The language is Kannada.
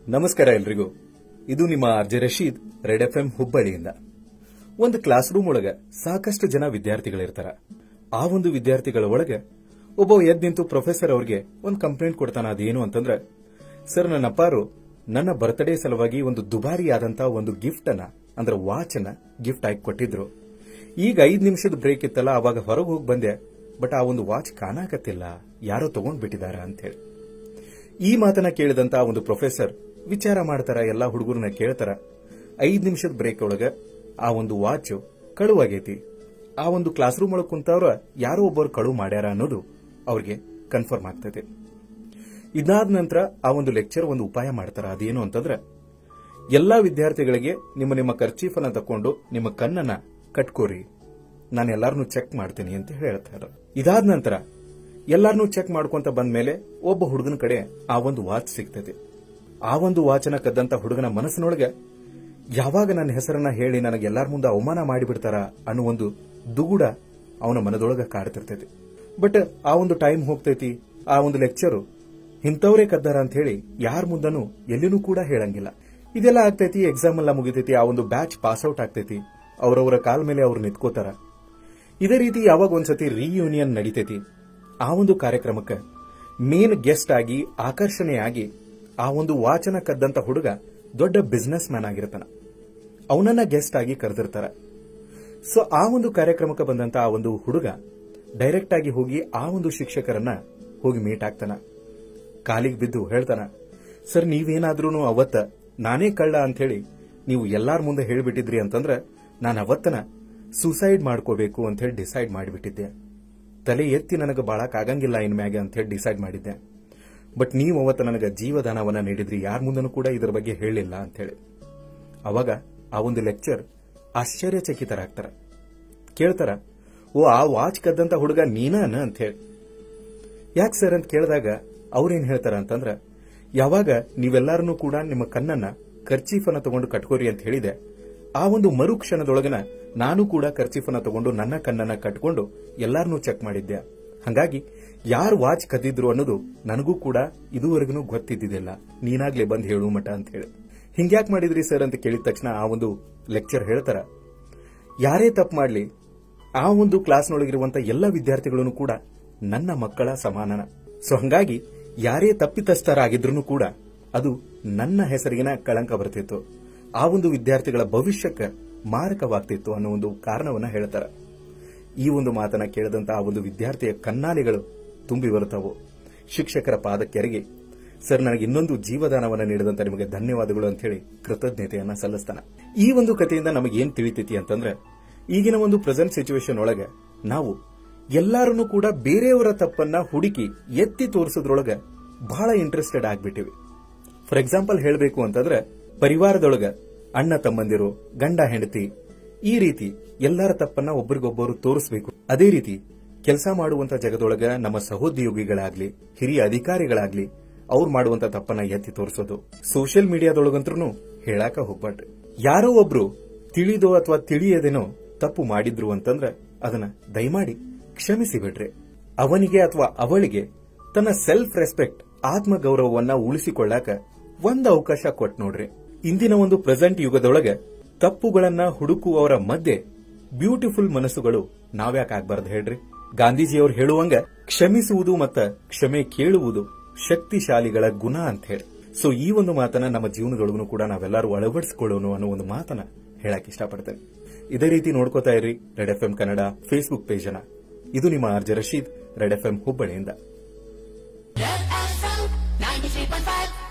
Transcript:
ನಮಸ್ಕಾರ ಎಲ್ರಿಗೂ ಇದು ನಿಮ್ಮ RJ Rashid Red F M ಹುಬ್ಬಳ್ಳಿಯಿಂದ ಒಂದು ಕ್ಲಾಸ್ ರೂಮ್ ಒಳಗ ಸಾಕಷ್ಟು ಜನ ವಿದ್ಯಾರ್ಥಿಗಳಿರ್ತಾರ ಆ ಒಂದು ವಿದ್ಯಾರ್ಥಿಗಳ ಒಳಗೆ ಒಬ್ಬ ಎದ್ ನಿಂತು ಪ್ರೊಫೆಸರ್ ಅವ್ರಿಗೆ ಒಂದು ಕಂಪ್ಲೇಂಟ್ ಕೊಡ್ತಾನ ಅದೇನು ಅಂತಂದ್ರೆ ಸರ್ ನನ್ನ ಅಪ್ಪಾರು ನನ್ನ ಬರ್ತ್ಡೇ ಸಲುವಾಗಿ ಒಂದು ದುಬಾರಿ ಆದಂತ ಒಂದು ಗಿಫ್ಟ್ ಅನ್ನ ಅಂದ್ರೆ ವಾಚ್ ಅನ್ನ ಗಿಫ್ಟ್ ಆಗಿ ಕೊಟ್ಟಿದ್ರು ಈಗ ಐದ್ ನಿಮಿಷದ ಬ್ರೇಕ್ ಇತ್ತಲ್ಲ ಅವಾಗ ಹೊರಗೆ ಹೋಗಿ ಬಂದೆ ಬಟ್ ಆ ಒಂದು ವಾಚ್ ಕಾಣಾಕತ್ತಿಲ್ಲ ಯಾರೋ ತಗೊಂಡ್ ಬಿಟ್ಟಿದಾರ ಅಂತ ಹೇಳಿ ಈ ಮಾತನ್ನ ಕೇಳಿದಂತ ಆ ಒಂದು ಪ್ರೊಫೆಸರ್ ವಿಚಾರ ಮಾಡ್ತಾರ ಎಲ್ಲಾ ಹುಡುಗರನ್ನ ಕೇಳ್ತಾರ ಐದ್ ನಿಮಿಷದ ಬ್ರೇಕ್ ಒಳಗ ಆ ಒಂದು ವಾಚ್ ಕಳುವಾಗೈತಿ ಆ ಒಂದು ಕ್ಲಾಸ್ ರೂಮ್ ಒಳಗೆ ಕುಂತವ್ರ ಯಾರೋ ಒಬ್ಬರು ಕಳುವು ಮಾಡ್ಯಾರ ಅನ್ನೋದು ಅವ್ರಿಗೆ ಕನ್ಫರ್ಮ್ ಆಗ್ತದೆ ಇದಾದ ನಂತರ ಆ ಒಂದು ಲೆಕ್ಚರ್ ಒಂದು ಉಪಾಯ ಮಾಡ್ತಾರ ಅದೇನು ಅಂತಂದ್ರೆ ಎಲ್ಲಾ ವಿದ್ಯಾರ್ಥಿಗಳಿಗೆ ನಿಮ್ಮ ನಿಮ್ಮ ಖರ್ಚೀಫ್ ಅನ್ನ ತಕೊಂಡು ನಿಮ್ಮ ಕಣ್ಣನ್ನ ಕಟ್ಕೋರಿ ನಾನು ಎಲ್ಲಾರನ್ನೂ ಚೆಕ್ ಮಾಡ್ತೀನಿ ಅಂತ ಹೇಳ್ತಾರೆ ಇದಾದ ನಂತರ ಎಲ್ಲಾರನ್ನೂ ಚೆಕ್ ಮಾಡ್ಕೊಂತ ಬಂದ್ಮೇಲೆ ಒಬ್ಬ ಹುಡುಗನ ಕಡೆ ಆ ಒಂದು ವಾಚ್ ಸಿಗ್ತದೆ ಆ ಒಂದು ವಾಚನ ಕದ್ದಂತ ಹುಡುಗನ ಮನಸ್ಸಿನೊಳಗೆ ಯಾವಾಗ ನನ್ನ ಹೆಸರನ್ನ ಹೇಳಿ ನನಗೆ ಎಲ್ಲಾರ ಮುಂದೆ ಅವಮಾನ ಮಾಡಿಬಿಡ್ತಾರ ಅನ್ನೋ ಒಂದು ದುಗುಡ ಅವನ ಮನದೊಳಗ ಕಾಡ್ತಿರ್ತೈತಿ ಬಟ್ ಆ ಒಂದು ಟೈಮ್ ಹೋಗ್ತೈತಿ ಆ ಒಂದು ಲೆಕ್ಚರು ಇಂಥವ್ರೇ ಕದ್ದಾರ ಅಂತ ಹೇಳಿ ಯಾರ ಮುಂದನೂ ಎಲ್ಲಿನೂ ಕೂಡ ಹೇಳಂಗಿಲ್ಲ ಇದೆಲ್ಲ ಆಗ್ತೈತಿ ಎಕ್ಸಾಮ್ ಎಲ್ಲ ಮುಗಿತೈತಿ ಆ ಒಂದು ಬ್ಯಾಚ್ ಪಾಸ್ ಔಟ್ ಆಗ್ತೈತಿ ಅವರವರ ಕಾಲ್ ಮೇಲೆ ಅವ್ರು ನಿಂತ್ಕೋತಾರ ಇದೇ ರೀತಿ ಯಾವಾಗ ಒಂದ್ಸತಿ ರಿಯೂನಿಯನ್ ನಡೀತೈತಿ ಆ ಒಂದು ಕಾರ್ಯಕ್ರಮಕ್ಕೆ ಮೇನ್ ಗೆಸ್ಟ್ ಆಗಿ ಆಕರ್ಷಣೆಯಾಗಿ ಆ ಒಂದು ವಾಚನ ಕದ್ದಂತ ಹುಡುಗ ದೊಡ್ಡ ಬಿಸ್ನೆಸ್ ಮ್ಯಾನ್ ಆಗಿರ್ತಾನ ಅವನನ್ನ ಗೆಸ್ಟ್ ಆಗಿ ಕರೆದಿರ್ತಾರ ಸೊ ಆ ಒಂದು ಕಾರ್ಯಕ್ರಮಕ್ಕೆ ಬಂದಂತ ಆ ಒಂದು ಹುಡುಗ ಡೈರೆಕ್ಟ್ ಆಗಿ ಹೋಗಿ ಆ ಒಂದು ಶಿಕ್ಷಕರನ್ನ ಹೋಗಿ ಮೀಟ್ ಆಗ್ತಾನ ಕಾಲಿಗೆ ಬಿದ್ದು ಹೇಳ್ತಾನ ಸರ್ ನೀವೇನಾದ್ರೂ ಅವತ್ತ ನಾನೇ ಕಳ್ಳ ಅಂತ ಹೇಳಿ ನೀವು ಎಲ್ಲಾರ ಮುಂದೆ ಹೇಳಿಬಿಟ್ಟಿದ್ರಿ ಅಂತಂದ್ರೆ ನಾನು ಅವತ್ತನ ಸೂಸೈಡ್ ಮಾಡ್ಕೋಬೇಕು ಅಂತ ಹೇಳಿ ಡಿಸೈಡ್ ಮಾಡಿಬಿಟ್ಟಿದ್ದೆ ತಲೆ ಎತ್ತಿ ನನಗೆ ಬಾಳಕ್ ಆಗಂಗಿಲ್ಲ ಇನ್ಮ್ಯಾಗೆ ಅಂತ ಹೇಳಿ ಡಿಸೈಡ್ ಮಾಡಿದ್ದೆ ಬಟ್ ನೀವು ಅವತ್ತು ನನಗೆ ಜೀವದಾನವನ್ನ ನೀಡಿದ್ರಿ ಯಾರ ಮುಂದನೂ ಕೂಡ ಇದರ ಬಗ್ಗೆ ಹೇಳಿಲ್ಲ ಅಂತ ಹೇಳಿ ಅವಾಗ ಆ ಒಂದು ಲೆಕ್ಚರ್ ಆಶ್ಚರ್ಯಚಕಿತರಾಗ್ತಾರ ಕೇಳ್ತಾರ ಓ ಆ ವಾಚ್ ಕದ್ದಂತ ಹುಡುಗ ನೀನಾನ ಅಂತ ಹೇಳಿ ಯಾಕೆ ಸರ್ ಅಂತ ಕೇಳಿದಾಗ ಅವ್ರೇನ್ ಹೇಳ್ತಾರ ಅಂತಂದ್ರ ಯಾವಾಗ ನೀವೆಲ್ಲಾರನ್ನೂ ಕೂಡ ನಿಮ್ಮ ಕಣ್ಣನ್ನ ಖರ್ಚೀಫನ್ನ ತಗೊಂಡು ಕಟ್ಕೋರಿ ಅಂತ ಹೇಳಿದೆ ಆ ಒಂದು ಮರು ಕ್ಷಣದೊಳಗನ ನಾನು ಕೂಡ ಖರ್ಚೀಫನ್ನ ತಗೊಂಡು ನನ್ನ ಕಣ್ಣನ್ನ ಕಟ್ಕೊಂಡು ಎಲ್ಲಾರನ್ನೂ ಚೆಕ್ ಮಾಡಿದ್ದೆ ಹಂಗಾಗಿ ಯಾರು ವಾಚ್ ಕದ್ದಿದ್ರು ಅನ್ನೋದು ನನಗೂ ಕೂಡ ಇದುವರೆಗೂ ಗೊತ್ತಿದ್ದಿದ್ದಿಲ್ಲ ನೀನಾಗ್ಲೇ ಬಂದ್ ಹೇಳು ಮಟ ಅಂತ ಹೇಳಿ ಹಿಂಗ್ಯಾಕ್ ಮಾಡಿದ್ರಿ ಸರ್ ಅಂತ ಕೇಳಿದ ತಕ್ಷಣ ಆ ಒಂದು ಲೆಕ್ಚರ್ ಹೇಳ್ತಾರ ಯಾರೇ ತಪ್ಪು ಮಾಡ್ಲಿ ಆ ಒಂದು ಕ್ಲಾಸ್ನೊಳಗಿರುವಂತ ಎಲ್ಲ ವಿದ್ಯಾರ್ಥಿಗಳನ್ನು ಕೂಡ ನನ್ನ ಮಕ್ಕಳ ಸಮಾನನ ಸೊ ಹಂಗಾಗಿ ಯಾರೇ ತಪ್ಪಿತಸ್ಥರಾಗಿದ್ರು ಕೂಡ ಅದು ನನ್ನ ಹೆಸರಿಗಿನ ಕಳಂಕ ಬರ್ತಿತ್ತು ಆ ಒಂದು ವಿದ್ಯಾರ್ಥಿಗಳ ಭವಿಷ್ಯಕ್ಕೆ ಮಾರಕವಾಗ್ತಿತ್ತು ಅನ್ನೋ ಒಂದು ಕಾರಣವನ್ನ ಹೇಳ್ತಾರ ಈ ಒಂದು ಮಾತನ್ನ ಕೇಳಿದಂತ ಆ ಒಂದು ವಿದ್ಯಾರ್ಥಿಯ ಕನ್ನಾಲಿಗಳು ತುಂಬಿ ಬರುತ್ತವು ಶಿಕ್ಷಕರ ಪಾದಕ್ಕೆರಗಿ ಸರ್ ನನಗೆ ಇನ್ನೊಂದು ಜೀವದಾನವನ್ನ ನೀಡಿದಂತ ನಿಮಗೆ ಧನ್ಯವಾದಗಳು ಅಂತ ಹೇಳಿ ಕೃತಜ್ಞತೆಯನ್ನ ಸಲ್ಲಿಸ್ತಾನ ಈ ಒಂದು ಕಥೆಯಿಂದ ನಮಗೆ ಏನ್ ತಿಳಿತೈತಿ ಅಂತಂದ್ರೆ ಈಗಿನ ಒಂದು ಪ್ರೆಸೆಂಟ್ ಸಿಚುವೇಶನ್ ಒಳಗೆ ನಾವು ಎಲ್ಲಾರನ್ನೂ ಕೂಡ ಬೇರೆಯವರ ತಪ್ಪನ್ನ ಹುಡುಕಿ ಎತ್ತಿ ತೋರಿಸೋದ್ರೊಳಗ ಬಹಳ ಇಂಟ್ರೆಸ್ಟೆಡ್ ಆಗ್ಬಿಟ್ಟಿವಿ ಫಾರ್ ಎಕ್ಸಾಂಪಲ್ ಹೇಳಬೇಕು ಅಂತಂದ್ರೆ ಪರಿವಾರದೊಳಗ ಅಣ್ಣ ತಮ್ಮಂದಿರು ಗಂಡ ಹೆಂಡತಿ ಈ ರೀತಿ ಎಲ್ಲರ ತಪ್ಪನ್ನ ಒಬ್ರಿಗೊಬ್ಬರು ತೋರಿಸಬೇಕು ಅದೇ ರೀತಿ ಕೆಲಸ ಮಾಡುವಂತ ಜಗದೊಳಗ ನಮ್ಮ ಸಹೋದ್ಯೋಗಿಗಳಾಗ್ಲಿ ಹಿರಿಯ ಅಧಿಕಾರಿಗಳಾಗ್ಲಿ ಅವ್ರು ಮಾಡುವಂತ ತಪ್ಪನ್ನ ಎತ್ತಿ ತೋರಿಸೋದು ಸೋಷಿಯಲ್ ಮೀಡಿಯಾದೊಳಗಂತ್ರೂ ಹೇಳಾಕ ಹೋಗ್ಬಾರ್ದು ಯಾರೋ ಒಬ್ರು ತಿಳಿದೋ ಅಥವಾ ತಿಳಿಯದೇನೋ ತಪ್ಪು ಮಾಡಿದ್ರು ಅಂತಂದ್ರ ಅದನ್ನ ದಯಮಾಡಿ ಕ್ಷಮಿಸಿ ಬಿಡ್ರಿ ಅವನಿಗೆ ಅಥವಾ ಅವಳಿಗೆ ತನ್ನ ಸೆಲ್ಫ್ ರೆಸ್ಪೆಕ್ಟ್ ಆತ್ಮಗೌರವವನ್ನ ಉಳಿಸಿಕೊಳ್ಳಾಕ ಒಂದ್ ಅವಕಾಶ ಕೊಟ್ ನೋಡ್ರಿ ಇಂದಿನ ಒಂದು ಪ್ರೆಸೆಂಟ್ ಯುಗದೊಳಗ ತಪ್ಪುಗಳನ್ನ ಹುಡುಕುವವರ ಮಧ್ಯೆ ಬ್ಯೂಟಿಫುಲ್ ಮನಸ್ಸುಗಳು ನಾವ್ಯಾಕ್ ಆಗ್ಬಾರ್ದು ಹೇಳ್ರಿ ಗಾಂಧೀಜಿಯವರು ಹೇಳುವಂಗ ಕ್ಷಮಿಸುವುದು ಮತ್ತ ಕ್ಷಮೆ ಕೇಳುವುದು ಶಕ್ತಿಶಾಲಿಗಳ ಗುಣ ಅಂತ ಹೇಳಿ ಸೊ ಈ ಒಂದು ಮಾತನ್ನ ನಮ್ಮ ಜೀವನದೊಳಗೂ ಕೂಡ ನಾವೆಲ್ಲರೂ ಅಳವಡಿಸಿಕೊಳ್ಳೋಣ ಅನ್ನೋ ಒಂದು ಮಾತನ್ನ ಹೇಳಕ್ ಇಷ್ಟಪಡ್ತೇನೆ ಇದೇ ರೀತಿ ನೋಡ್ಕೋತಾ ಇರಿ Red F M Kannada Facebook page ಅನ್ನ ಇದು ನಿಮ್ಮ RJ Rashid Red F M ಹುಬ್ಬಳ್ಳಿಯಿಂದ Red FM 93.5